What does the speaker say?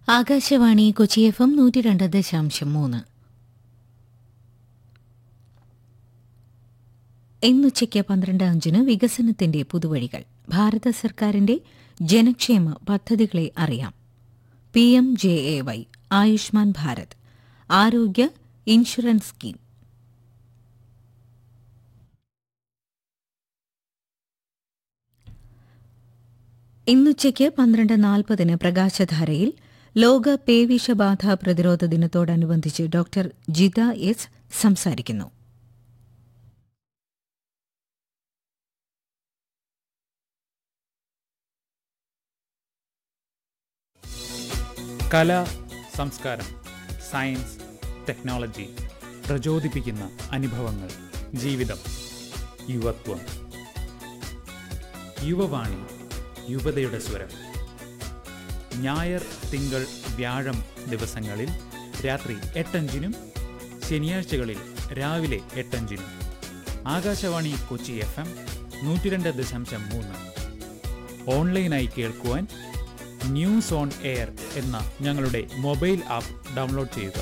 Akashvani Kochi F M നൂറ്റി രണ്ട് ദശാംശം മൂന്ന് ഇന്നുച്ചയ്ക്ക് പന്ത്രണ്ട് അഞ്ചിന് വികസനത്തിന്റെ പുതുവഴികൾ ഭാരത സർക്കാരിന്റെ ജനക്ഷേമ പദ്ധതികളെ അറിയാം P M J A Y Ayushman Bharat ആരോഗ്യ ഇൻഷുറൻസ് സ്കീം ഇന്നുച്ചയ്ക്ക് പന്ത്രണ്ട് നാൽപ്പതിന് പ്രകാശധാരയിൽ ലോക പേവിഷബാധ പ്രതിരോധ ദിനത്തോടനുബന്ധിച്ച് ഡോക്ടർ ജിത എസ് സംസാരിക്കുന്നു കല സംസ്കാരം സയൻസ് ടെക്നോളജി പ്രചോദിപ്പിക്കുന്ന അനുഭവങ്ങൾ ജീവിതം യുവത്വം യുവവാണി യുവതയുടെ സ്വരം ഞായർ തിങ്കൾ വ്യാഴം ദിവസങ്ങളിൽ രാത്രി എട്ടഞ്ചിനും ശനിയാഴ്ചകളിൽ രാവിലെ എട്ടഞ്ചിനും ആകാശവാണി കൊച്ചി എഫ് എം നൂറ്റി രണ്ട് ദശാംശം മൂന്ന് ഓൺലൈനായി കേൾക്കുവാൻ ന്യൂസ് ഓൺ എയർ എന്ന ഞങ്ങളുടെ മൊബൈൽ ആപ്പ് ഡൗൺലോഡ് ചെയ്യുക